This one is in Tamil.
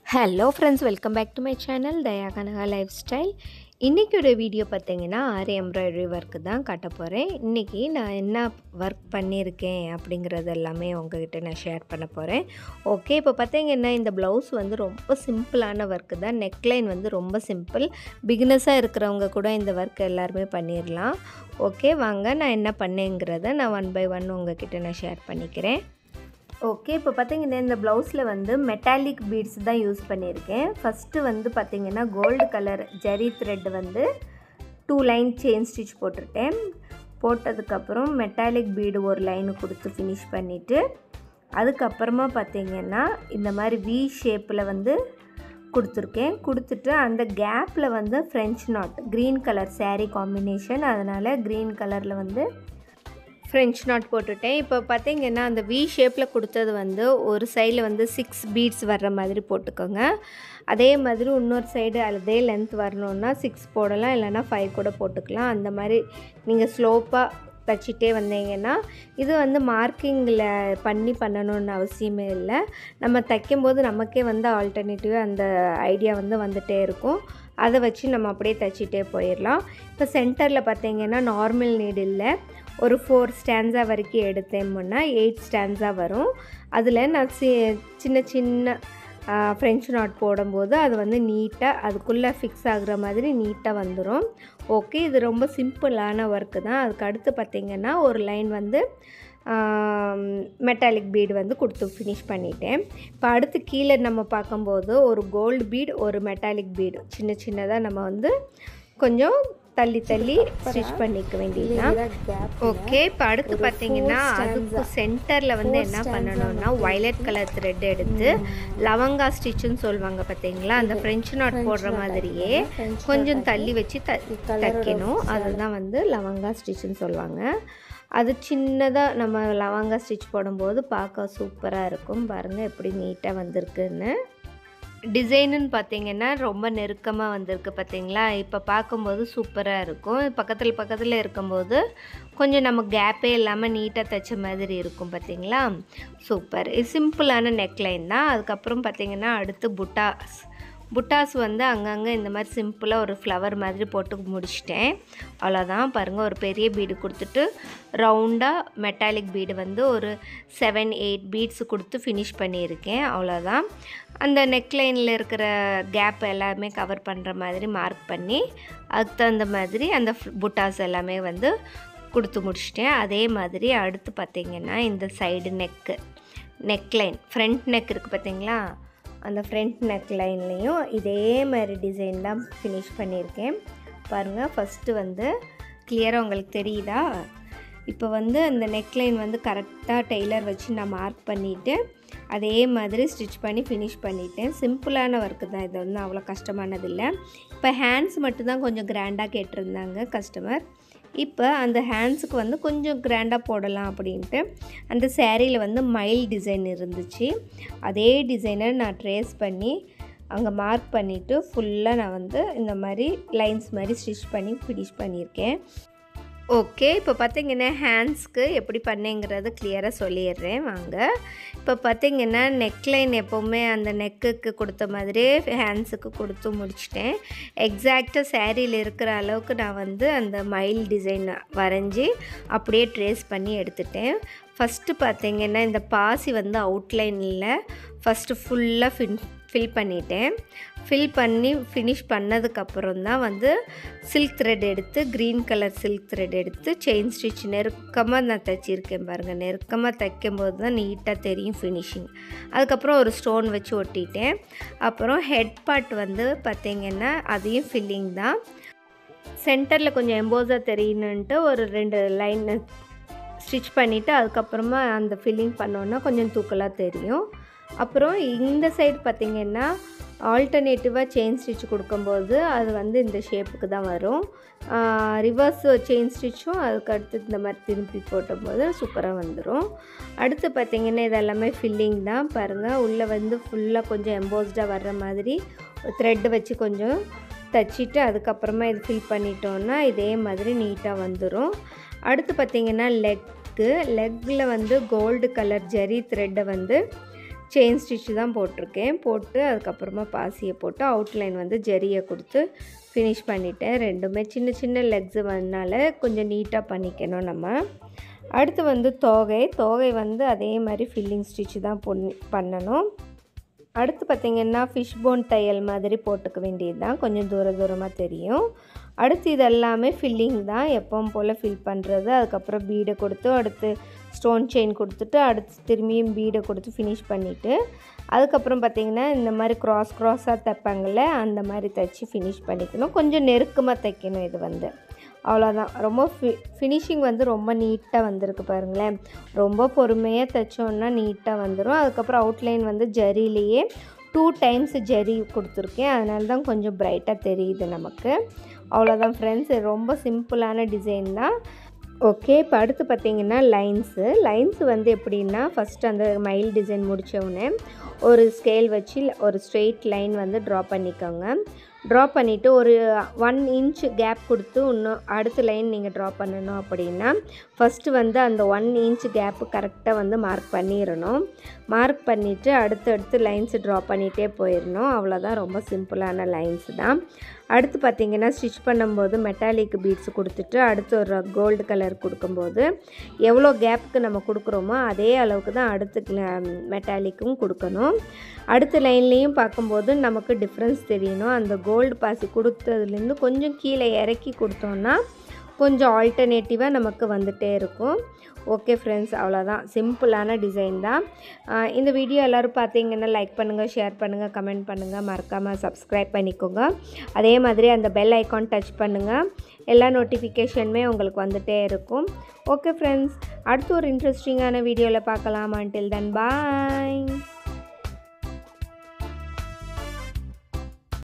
hello friends welcome back to my channel Daya Kanaka life style இன்றைக்கியோட வீடியோ பார்த்தீங்கன்னா ஆரி எம்ப்ராய்டரி ஒர்க்கு தான் காட்ட போகிறேன் இன்றைக்கி நான் என்ன ஒர்க் பண்ணியிருக்கேன் அப்படிங்கிறது எல்லாமே உங்ககிட்ட நான் ஷேர் பண்ண போகிறேன் ஓகே இப்போ பார்த்தீங்கன்னா இந்த ப்ளவுஸ் வந்து ரொம்ப சிம்பிளான ஒர்க்கு தான் நெக்லைன் வந்து ரொம்ப சிம்பிள் பிகினஸாக இருக்கிறவங்க கூட இந்த ஒர்க் எல்லாருமே பண்ணிடலாம் ஓகே வாங்க நான் என்ன பண்ணேங்கிறத நான் ஒன் பை ஒன் உங்ககிட்ட நான் ஷேர் பண்ணிக்கிறேன் ஓகே இப்போ பார்த்தீங்கன்னா இந்த ப்ளவுஸில் வந்து மெட்டாலிக் பீட்ஸ் தான் யூஸ் பண்ணியிருக்கேன் ஃபஸ்ட்டு வந்து பார்த்தீங்கன்னா கோல்டு கலர் ஜரி த்ரெட் வந்து டூ லைன் செயின் ஸ்டிச் போட்டிருக்கேன் போட்டதுக்கப்புறம் மெட்டாலிக் பீடு ஒரு லைனு கொடுத்து ஃபினிஷ் பண்ணிவிட்டு அதுக்கப்புறமா பார்த்தீங்கன்னா இந்த மாதிரி வி ஷேப்பில் வந்து கொடுத்துருக்கேன் கொடுத்துட்டு அந்த கேப்பில் வந்து French knot green colour saree combination அதனால் க்ரீன் கலரில் வந்து ஃப்ரெஞ்ச் நாட் போட்டுட்டேன் இப்போ பார்த்தீங்கன்னா அந்த வி ஷேப்பில் கொடுத்தது வந்து ஒரு சைடில் வந்து சிக்ஸ் பீட்ஸ் வர்ற மாதிரி போட்டுக்கோங்க அதே மாதிரி இன்னொரு சைடு அதே லென்த் வரணுன்னா சிக்ஸ் போடலாம் இல்லைன்னா ஃபைவ் கூட போட்டுக்கலாம் அந்த மாதிரி நீங்கள் ஸ்லோப்பாக தச்சிட்டே வந்தீங்கன்னா இது வந்து மார்க்கிங்கில் பண்ணி பண்ணணும்னு அவசியமே இல்லை நம்ம தைக்கும்போது நமக்கே வந்து ஆல்டர்னேட்டிவாக அந்த ஐடியா வந்து வந்துகிட்டே இருக்கும் அதை வச்சு நம்ம அப்படியே தைச்சிட்டே போயிடலாம் இப்போ சென்டரில் பார்த்தீங்கன்னா நார்மல் நீடில் ஒரு ஃபோர் ஸ்டான்ஸா வரைக்கும் எடுத்தேன்னா எயிட் ஸ்டான்ஸா வரும் அதில் நான் சி சின்ன சின்ன ஃப்ரெஞ்ச் நாட் போடும்போது அது வந்து நீட்டாக அதுக்குள்ளே ஃபிக்ஸ் ஆகுற மாதிரி நீட்டாக வந்துடும் ஓகே இது ரொம்ப சிம்பிளான ஒர்க்கு தான் அதுக்கு அடுத்து பார்த்திங்கன்னா ஒரு லைன் வந்து மெட்டாலிக் பீடு வந்து கொடுத்து ஃபினிஷ் பண்ணிட்டேன் இப்போ அடுத்து கீழே நம்ம பார்க்கும்போது ஒரு கோல்டு பீட் ஒரு மெட்டாலிக் பீடு சின்ன சின்னதாக நம்ம வந்து கொஞ்சம் தள்ளி தள்ளி ஸ்டிச் பண்ணிக்க வேண்டியதுதான் ஓகே இப்போ அடுத்து பார்த்தீங்கன்னா அதுக்கு சென்டரில் வந்து என்ன பண்ணணும்னா வயலட் கலர் த்ரெட் எடுத்து லவங்கா ஸ்டிச்சுன்னு சொல்லுவாங்க பார்த்தீங்களா அந்த ஃப்ரெஞ்ச் நாட் போடுற மாதிரியே கொஞ்சம் தள்ளி வச்சு த தைக்கணும் அதுதான் வந்து லவங்கா ஸ்டிச்சுன்னு சொல்லுவாங்க அது சின்னதாக நம்ம லவங்கா ஸ்டிச் போடும்போது பார்க்க சூப்பராக இருக்கும் பாருங்கள் எப்படி நீட்டாக வந்திருக்குன்னு டிசைனுன்னு பார்த்தீங்கன்னா ரொம்ப நெருக்கமாக வந்திருக்கு பார்த்தீங்களா இப்போ பார்க்கும்போது சூப்பராக இருக்கும் பக்கத்தில் பக்கத்தில் இருக்கும்போது கொஞ்சம் நம்ம கேப்பே இல்லாமல் நீட்டாக தைச்ச மாதிரி இருக்கும் பார்த்தீங்களா சூப்பர் இது சிம்பிளான நெக்லைன் தான் அதுக்கப்புறம் பார்த்தீங்கன்னா அடுத்து புட்டாஸ் புட்டாஸ் வந்து அங்கங்கே இந்த மாதிரி சிம்பிளாக ஒரு ஃப்ளவர் மாதிரி போட்டு முடிச்சிட்டேன் அவ்வளோதான் பாருங்கள் ஒரு பெரிய பீடு கொடுத்துட்டு ரவுண்டாக மெட்டாலிக் பீடு வந்து ஒரு செவன் எயிட் பீட்ஸ் கொடுத்து ஃபினிஷ் பண்ணியிருக்கேன் அவ்வளோதான் அந்த நெக்லைனில் இருக்கிற கேப் எல்லாமே கவர் பண்ணுற மாதிரி மார்க் பண்ணி அதுக்கு தகுந்த மாதிரி அந்த புட்டாஸ் எல்லாமே வந்து கொடுத்து முடிச்சிட்டேன் அதே மாதிரி அடுத்து பார்த்திங்கன்னா இந்த side neck neckline front neck இருக்குது பார்த்தீங்களா அந்த ஃப்ரண்ட் நெக் லைன்லேயும் இதே மாதிரி டிசைன் தான் ஃபினிஷ் பண்ணியிருக்கேன் பாருங்கள் ஃபஸ்ட்டு வந்து கிளியராக உங்களுக்கு தெரியுதா இப்போ வந்து அந்த நெக்லைன் வந்து கரெக்டாக டெய்லர் வச்சு நான் மார்க் பண்ணிவிட்டு அதே மாதிரி ஸ்டிச் பண்ணி ஃபினிஷ் பண்ணிட்டேன் சிம்பிளான ஒர்க்கு தான் இது வந்து அவ்வளோ கஷ்டமானது இல்லை இப்போ ஹேண்ட்ஸ் மட்டும்தான் கொஞ்சம் கிராண்டாக கேட்டிருந்தாங்க கஸ்டமர் இப்போ அந்த ஹேண்ட்ஸுக்கு வந்து கொஞ்சம் கிராண்டாக போடலாம் அப்படின்ட்டு அந்த சேரீயில் வந்து மைல் டிசைன் இருந்துச்சு அதே டிசைனை நான் ட்ரேஸ் பண்ணி அங்கே மார்க் பண்ணிவிட்டு ஃபுல்லாக நான் வந்து இந்த மாதிரி லைன்ஸ் மாதிரி ஸ்டிச் பண்ணி ஃபினிஷ் பண்ணியிருக்கேன் ஓகே இப்போ பார்த்தீங்கன்னா ஹேண்ட்ஸ்க்கு எப்படி பண்ணேங்கிறத கிளியராக சொல்லிடுறேன் வாங்க இப்போ பார்த்தீங்கன்னா நெக்லைன் எப்போவுமே அந்த நெக்குக்கு கொடுத்த மாதிரியே ஹேண்ட்ஸுக்கு கொடுத்து முடிச்சிட்டேன் எக்ஸாக்டாக சேரீயில் இருக்கிற அளவுக்கு நான் வந்து அந்த மயில் டிசைன் வரைஞ்சி அப்படியே ட்ரேஸ் பண்ணி எடுத்துட்டேன் ஃபஸ்ட்டு பார்த்தீங்கன்னா இந்த பாசி வந்து அவுட்லைனில் ஃபஸ்ட்டு ஃபுல்லாக ஃபின் ஃபில் பண்ணிட்டேன் ஃபில் பண்ணி ஃபினிஷ் பண்ணதுக்கப்புறம் தான் வந்து சில்க் த்ரெட் எடுத்து க்ரீன் கலர் சில்க் த்ரெட் எடுத்து செயின் ஸ்டிச் நெருக்கமாக நான் தைச்சிருக்கேன் பாருங்கள் நெருக்கமாக தைக்கும்போது தான் நீட்டாக தெரியும் ஃபினிஷிங் அதுக்கப்புறம் ஒரு ஸ்டோன் வச்சு ஒட்டிட்டேன் அப்புறம் ஹெட் பார்ட் வந்து பார்த்திங்கன்னா அதையும் ஃபில்லிங் தான் சென்டரில் கொஞ்சம் எம்போஸாக தெரியணுன்ட்டு ஒரு ரெண்டு லைன் ஸ்டிச் பண்ணிவிட்டு அதுக்கப்புறமா அந்த ஃபில்லிங் பண்ணோன்னா கொஞ்சம் தூக்கலாக தெரியும் அப்புறம் இந்த சைடு பார்த்திங்கன்னா ஆல்டர்னேட்டிவாக செயின் ஸ்டிச் கொடுக்கும்போது அது வந்து இந்த ஷேப்புக்கு தான் வரும் ரிவர்ஸ் செயின் ஸ்டிச்சும் அதுக்கு அடுத்து இந்த மாதிரி திருப்பி போட்டும்போது சூப்பராக வந்துடும் அடுத்து பார்த்திங்கன்னா இது எல்லாமே ஃபில்லிங் தான் பாருங்கள் உள்ளே வந்து ஃபுல்லாக கொஞ்சம் எம்போஸ்டாக வர்ற மாதிரி த்ரெட்டு வச்சு கொஞ்சம் தைச்சிட்டு அதுக்கப்புறமா இது ஃபில் பண்ணிட்டோன்னா இதே மாதிரி நீட்டாக வந்துடும் அடுத்து பார்த்திங்கன்னா லெக்கு லெக்கில் வந்து கோல்டு கலர் ஜெரி த்ரெட்டை வந்து செயின் ஸ்டிச் தான் போட்டிருக்கேன் போட்டு அதுக்கப்புறமா பாசியை போட்டு அவுட்லைன் வந்து ஜெரியை கொடுத்து ஃபினிஷ் பண்ணிட்டேன் ரெண்டுமே சின்ன சின்ன லெக்ஸு வந்தனால கொஞ்சம் நீட்டாக பண்ணிக்கணும் நம்ம அடுத்து வந்து தோகை தோகை வந்து அதே மாதிரி ஃபில்லிங் ஸ்டிச் தான் பொன் பண்ணணும் அடுத்து பார்த்திங்கன்னா ஃபிஷ் போன் தையல் மாதிரி போட்டுக்க வேண்டியது தான் கொஞ்சம் தூர தூரமாக தெரியும் அடுத்து இது எல்லாமே ஃபில்லிங் தான் எப்பவும் போல் ஃபில் பண்ணுறது அதுக்கப்புறம் பீடை கொடுத்து அடுத்து ஸ்டோன் செயின் கொடுத்துட்டு அடுத்து திரும்பியும் பீடை கொடுத்து ஃபினிஷ் பண்ணிவிட்டு அதுக்கப்புறம் பார்த்திங்கன்னா இந்த மாதிரி க்ராஸ் க்ராஸாக தைப்பாங்கள்ல அந்த மாதிரி தைச்சி ஃபினிஷ் பண்ணிக்கணும் கொஞ்சம் நெருக்கமாக தைக்கணும் இது வந்து அவ்வளோதான் ரொம்ப ஃபி ஃபினிஷிங் வந்து ரொம்ப நீட்டாக வந்திருக்கு பாருங்களேன் ரொம்ப பொறுமையாக தைச்சோன்னா நீட்டாக வந்துடும் அதுக்கப்புறம் அவுட்லைன் வந்து ஜரிலேயே டூ டைம்ஸ் ஜரி கொடுத்துருக்கேன் அதனால தான் கொஞ்சம் பிரைட்டாக தெரியுது நமக்கு அவ்வளோதான் ஃப்ரெண்ட்ஸ் ரொம்ப சிம்பிளான டிசைன் தான் ஓகே இப்போ அடுத்து பார்த்திங்கன்னா லைன்ஸு லைன்ஸ் வந்து எப்படின்னா ஃபஸ்ட்டு அந்த மயில் டிசைன் முடித்தவுடனே ஒரு ஸ்கேல் வச்சு ஒரு ஸ்ட்ரெயிட் லைன் வந்து ட்ரா பண்ணிக்கோங்க ட்ரா பண்ணிவிட்டு ஒரு ஒன் இன்ச் கேப் கொடுத்து இன்னும் அடுத்த லைன் நீங்கள் ட்ரா பண்ணணும் அப்படின்னா ஃபஸ்ட்டு வந்து அந்த ஒன் இன்ச் கேப்பு கரெக்டாக வந்து மார்க் பண்ணிடணும் மார்க் பண்ணிவிட்டு அடுத்தடுத்து லைன்ஸ் ட்ரா பண்ணிகிட்டே போயிடணும் அவ்வளோதான் ரொம்ப சிம்பிளான லைன்ஸ் தான் அடுத்து பார்த்திங்கன்னா ஸ்டிச் பண்ணும்போது மெட்டாலிக் பீட்ஸ் கொடுத்துட்டு அடுத்து ஒரு கோல்டு கலர் கொடுக்கும்போது எவ்வளோ கேப்புக்கு நம்ம கொடுக்குறோமோ அதே அளவுக்கு தான் அடுத்து மெட்டாலிக்கும் கொடுக்கணும் அடுத்த லைன்லேயும் பார்க்கும்போது நமக்கு டிஃப்ரென்ஸ் தெரியணும் அந்த கோல்டு பாசி கொடுத்ததுலேருந்து கொஞ்சம் கீழே இறக்கி கொடுத்தோன்னா கொஞ்சம் ஆல்டர்னேட்டிவாக நமக்கு வந்துகிட்டே இருக்கும் ஓகே ஃப்ரெண்ட்ஸ் அவ்வளோதான் சிம்பிளான டிசைன் தான் இந்த வீடியோ எல்லோரும் பார்த்தீங்கன்னா லைக் பண்ணுங்கள் ஷேர் பண்ணுங்கள் கமெண்ட் பண்ணுங்கள் மறக்காமல் சப்ஸ்கிரைப் பண்ணிக்கோங்க அதே மாதிரி அந்த பெல் ஐக்கான் டச் பண்ணுங்கள் எல்லா நோட்டிஃபிகேஷனுமே உங்களுக்கு வந்துகிட்டே இருக்கும் ஓகே ஃப்ரெண்ட்ஸ் அடுத்து ஒரு இன்ட்ரெஸ்டிங்கான வீடியோவில் பார்க்கலாம் அன்டில் தென் பாய்